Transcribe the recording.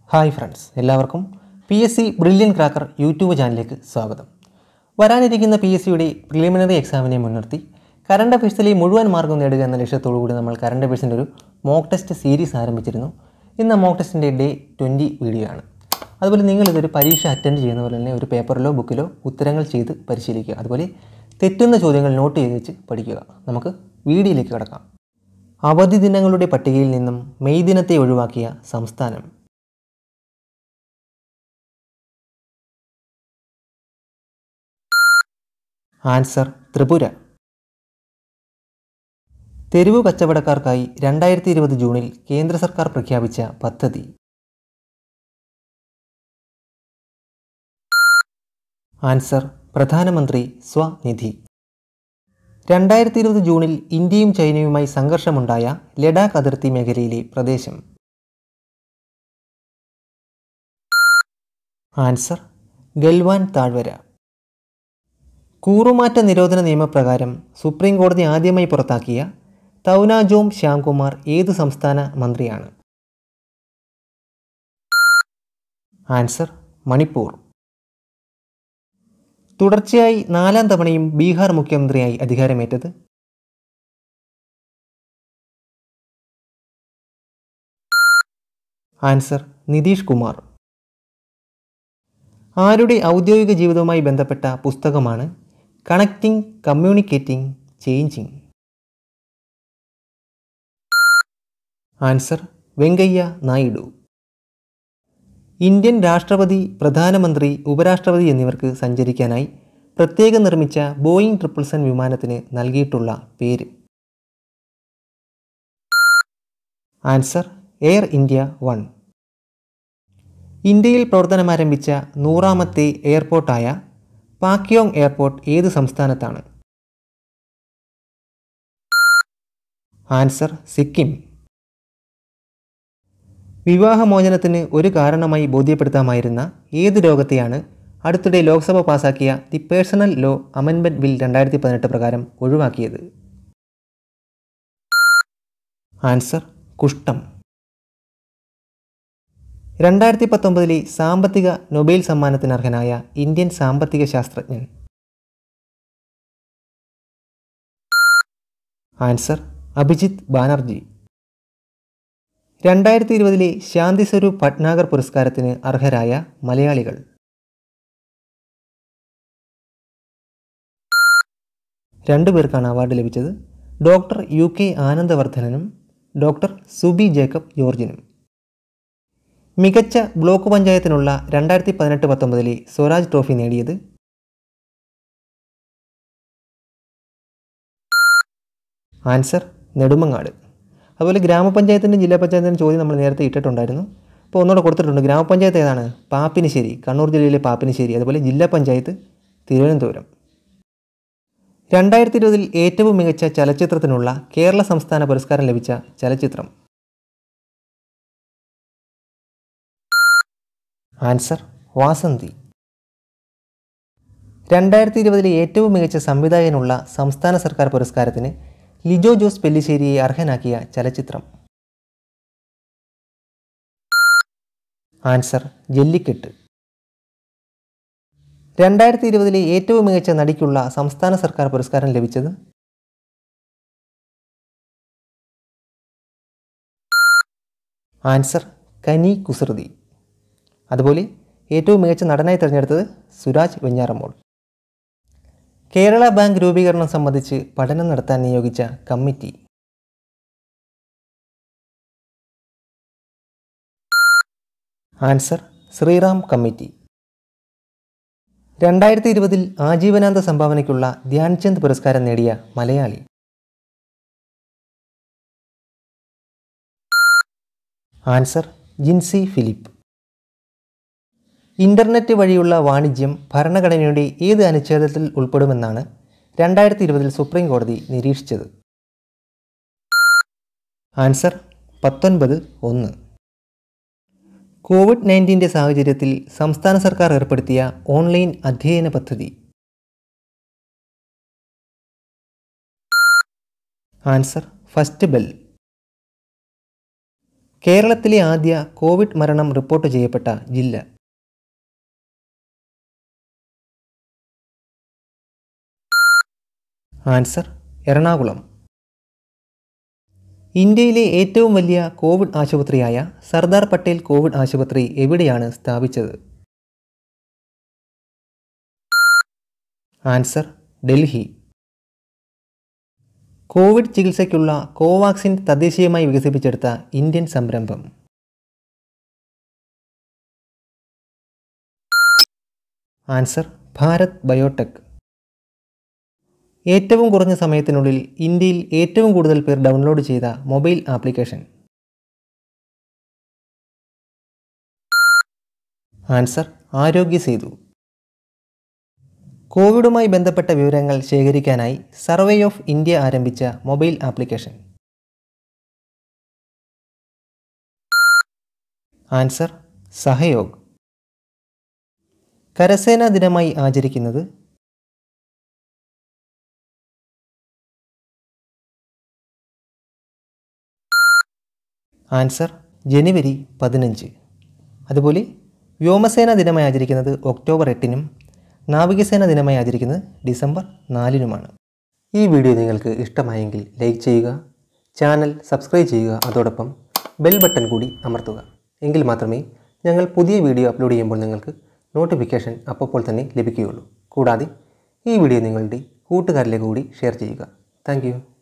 hi friends എല്ലാവർക്കും P S C brilliant cracker YouTube ചാനലിലേക്ക് സ്വാഗതം വരാനിരിക്കുന്ന പി എസ് സിയുടെ പ്രിലിമിനറി എക്സാമിനെ മുൻനിർത്തി കറണ്ട് അഫയേഴ്സിലെ മുഴുവൻ മാർക്കും നേടുക എന്ന ലക്ഷ്യത്തോടു കൂടി നമ്മൾ കറണ്ട് അഫയേഴ്സിൻ്റെ ഒരു മോക്ക് ടെസ്റ്റ് സീരീസ് ആരംഭിച്ചിരുന്നു ഇന്ന് മോക്ക് ടെസ്റ്റിൻ്റെ ഡേ ട്വൻറ്റി വീഡിയോ ആണ് അതുപോലെ നിങ്ങളിതൊരു പരീക്ഷ അറ്റൻഡ് ചെയ്യുന്ന പോലെ തന്നെ ഒരു പേപ്പറിലോ ബുക്കിലോ ഉത്തരങ്ങൾ ചെയ്ത് പരിശീലിക്കുക അതുപോലെ തെറ്റുന്ന ചോദ്യങ്ങൾ നോട്ട് ചെയ്ത് വെച്ച് പഠിക്കുക നമുക്ക് വീഡിയോയിലേക്ക് കിടക്കാം അവധി ദിനങ്ങളുടെ പട്ടികയിൽ നിന്നും മെയ് ദിനത്തെ ഒഴിവാക്കിയ സംസ്ഥാനം ആൻസർ ത്രിപുര തെരുവു കച്ചവടക്കാർക്കായി രണ്ടായിരത്തി ഇരുപത് ജൂണിൽ കേന്ദ്ര സർക്കാർ പ്രഖ്യാപിച്ച പദ്ധതി ആൻസർ പ്രധാനമന്ത്രി സ്വനിധി രണ്ടായിരത്തി ഇരുപത് ജൂണിൽ ഇന്ത്യയും ചൈനയുമായി സംഘർഷമുണ്ടായ ലഡാക്ക് അതിർത്തി മേഖലയിലെ പ്രദേശം ആൻസർ ഗൽവാൻ താഴ്വര കൂറുമാറ്റ നിരോധന നിയമപ്രകാരം സുപ്രീം കോടതി ആദ്യമായി പുറത്താക്കിയ തൗനാജോം ശ്യാംകുമാർ ഏതു സംസ്ഥാന മന്ത്രിയാണ് ആൻസർ മണിപ്പൂർ തുടർച്ചയായി നാലാം തവണയും ബീഹാർ മുഖ്യമന്ത്രിയായി അധികാരമേറ്റത് ആൻസർ നിതീഷ് കുമാർ ആരുടെ ഔദ്യോഗിക ജീവിതവുമായി ബന്ധപ്പെട്ട പുസ്തകമാണ് connecting communicating changing answer Venkaiah Naidu Indian രാഷ്ട്രപതി പ്രധാനമന്ത്രി ഉപരാഷ്ട്രപതി എന്നിവർക്ക് സഞ്ചരിക്കാനായി പ്രത്യേകം നിർമ്മിച്ച ബോയിങ് ട്രിപ്പിൾ സെൻ വിമാനത്തിന് നൽകിയിട്ടുള്ള പേര് ആൻസർ എയർ ഇന്ത്യ വൺ ഇന്ത്യയിൽ പ്രവർത്തനമാരംഭിച്ച നൂറാമത്തെ എയർപോർട്ടായ പാക്യോങ് എയർപോർട്ട് ഏത് സംസ്ഥാനത്താണ് ആൻസർ സിക്കിം വിവാഹമോചനത്തിന് ഒരു കാരണമായി ബോധ്യപ്പെടുത്താമായിരുന്ന ഏത് രോഗത്തെയാണ് അടുത്തിടെ ലോക്സഭ പാസാക്കിയ the personal law amendment bill രണ്ടായിരത്തി പതിനെട്ട് പ്രകാരം ഒഴിവാക്കിയത് ആൻസർ കുഷ്ഠം രണ്ടായിരത്തി പത്തൊമ്പതിലെ സാമ്പത്തിക നൊബേൽ സമ്മാനത്തിന് അർഹനായ ഇന്ത്യൻ സാമ്പത്തിക ശാസ്ത്രജ്ഞൻ ആൻസർ അഭിജിത്ത് ബാനർജി രണ്ടായിരത്തി ഇരുപതിലെ ശാന്തി സ്വരൂപ് ഭട്നാഗർ പുരസ്കാരത്തിന് അർഹരായ മലയാളികൾ രണ്ടു പേർക്കാണ് അവാർഡ് ലഭിച്ചത് ഡോക്ടർ യു കെ ആനന്ദവർദ്ധനനും ഡോക്ടർ സുബി ജേക്കബ് ജോർജിനും മികച്ച ബ്ലോക്ക് പഞ്ചായത്തിനുള്ള രണ്ടായിരത്തി പതിനെട്ട് പത്തൊമ്പതിലെ സ്വരാജ് ട്രോഫി നേടിയത് ആൻസർ നെടുമങ്ങാട് അതുപോലെ ഗ്രാമപഞ്ചായത്തിൻ്റെ ജില്ലാ പഞ്ചായത്തിൻ്റെ ചോദ്യം നമ്മൾ നേരത്തെ ഇട്ടിട്ടുണ്ടായിരുന്നു അപ്പോൾ ഒന്നുകൂടെ കൊടുത്തിട്ടുണ്ട് ഗ്രാമപഞ്ചായത്ത് ഏതാണ് പാപ്പിനിശ്ശേരി കണ്ണൂർ ജില്ലയിലെ പാപ്പിനിശ്ശേരി അതുപോലെ ജില്ലാ പഞ്ചായത്ത് തിരുവനന്തപുരം രണ്ടായിരത്തി ഇരുപതിൽ ഏറ്റവും മികച്ച ചലച്ചിത്രത്തിനുള്ള കേരള സംസ്ഥാന പുരസ്കാരം ലഭിച്ച ചലച്ചിത്രം ആൻസർ വാസന്തി രണ്ടായിരത്തി ഇരുപതിലെ ഏറ്റവും മികച്ച സംവിധായകനുള്ള സംസ്ഥാന സർക്കാർ പുരസ്കാരത്തിന് ലിജോ ജോസ് പെല്ലിശ്ശേരിയെ അർഹനാക്കിയ ചലച്ചിത്രം ആൻസർ ജല്ലിക്കെട്ട് രണ്ടായിരത്തി ഇരുപതിലെ ഏറ്റവും മികച്ച നടിക്കുള്ള സംസ്ഥാന സർക്കാർ പുരസ്കാരം ലഭിച്ചത് ആൻസർ കനി കുസൃതി അതുപോലെ ഏറ്റവും മികച്ച നടനായി തിരഞ്ഞെടുത്തത് സുരാജ് വെഞ്ഞാറമ്മോൾ കേരള ബാങ്ക് രൂപീകരണം സംബന്ധിച്ച് പഠനം നടത്താൻ നിയോഗിച്ച കമ്മിറ്റി ആൻസർ ശ്രീറാം കമ്മിറ്റി രണ്ടായിരത്തി ഇരുപതിൽ ആജീവനാന്ത സംഭാവനയ്ക്കുള്ള ധ്യാൻചന്ദ് പുരസ്കാരം നേടിയ മലയാളി ആൻസർ ജിൻസി ഫിലിപ്പ് ഇൻ്റർനെറ്റ് വഴിയുള്ള വാണിജ്യം ഭരണഘടനയുടെ ഏത് അനുച്ഛേദത്തിൽ ഉൾപ്പെടുമെന്നാണ് രണ്ടായിരത്തി ഇരുപതിൽ സുപ്രീം കോടതി നിരീക്ഷിച്ചത് ആൻസർ പത്തൊൻപത് ഒന്ന് കോവിഡ് നയൻറ്റീൻ്റെ സാഹചര്യത്തിൽ സംസ്ഥാന സർക്കാർ ഏർപ്പെടുത്തിയ ഓൺലൈൻ അധ്യയന പദ്ധതി ആൻസർ ഫസ്റ്റ് ബെൽ കേരളത്തിലെ ആദ്യ കോവിഡ് മരണം റിപ്പോർട്ട് ചെയ്യപ്പെട്ട ജില്ല ആൻസർ എറണാകുളം ഇന്ത്യയിലെ ഏറ്റവും വലിയ കോവിഡ് ആശുപത്രിയായ സർദാർ പട്ടേൽ കോവിഡ് ആശുപത്രി എവിടെയാണ് സ്ഥാപിച്ചത് ആൻസർ ഡൽഹി കോവിഡ് ചികിത്സയ്ക്കുള്ള കോവാക്സിൻ തദ്ദേശീയമായി വികസിപ്പിച്ചെടുത്ത ഇന്ത്യൻ സംരംഭം ആൻസർ ഭാരത് ബയോടെക് ഏറ്റവും കുറഞ്ഞ സമയത്തിനുള്ളിൽ ഇന്ത്യയിൽ ഏറ്റവും കൂടുതൽ പേർ ഡൗൺലോഡ് ചെയ്ത മൊബൈൽ ആപ്ലിക്കേഷൻ ആൻസർ ആരോഗ്യ സേതു കോവിഡുമായി ബന്ധപ്പെട്ട വിവരങ്ങൾ ശേഖരിക്കാനായി സർവേ ഓഫ് ഇന്ത്യ ആരംഭിച്ച മൊബൈൽ ആപ്ലിക്കേഷൻ ആൻസർ സഹയോഗ് കരസേനാ ദിനമായി ആചരിക്കുന്നത് ആൻസർ ജനുവരി പതിനഞ്ച് അതുപോലെ വ്യോമസേന ദിനമായി ആചരിക്കുന്നത് ഒക്ടോബർ എട്ടിനും നാവികസേന ദിനമായി ആചരിക്കുന്നത് ഡിസംബർ നാലിനുമാണ് ഈ വീഡിയോ നിങ്ങൾക്ക് ഇഷ്ടമായെങ്കിൽ ലൈക്ക് ചെയ്യുക ചാനൽ സബ്സ്ക്രൈബ് ചെയ്യുക അതോടൊപ്പം ബെൽ ബട്ടൺ കൂടി അമർത്തുക എങ്കിൽ മാത്രമേ ഞങ്ങൾ പുതിയ വീഡിയോ അപ്ലോഡ് ചെയ്യുമ്പോൾ നിങ്ങൾക്ക് നോട്ടിഫിക്കേഷൻ അപ്പോൾ തന്നെ ലഭിക്കുകയുള്ളൂ കൂടാതെ ഈ വീഡിയോ നിങ്ങളുടെ കൂട്ടുകാരിലേക്ക് കൂടി ഷെയർ ചെയ്യുക താങ്ക്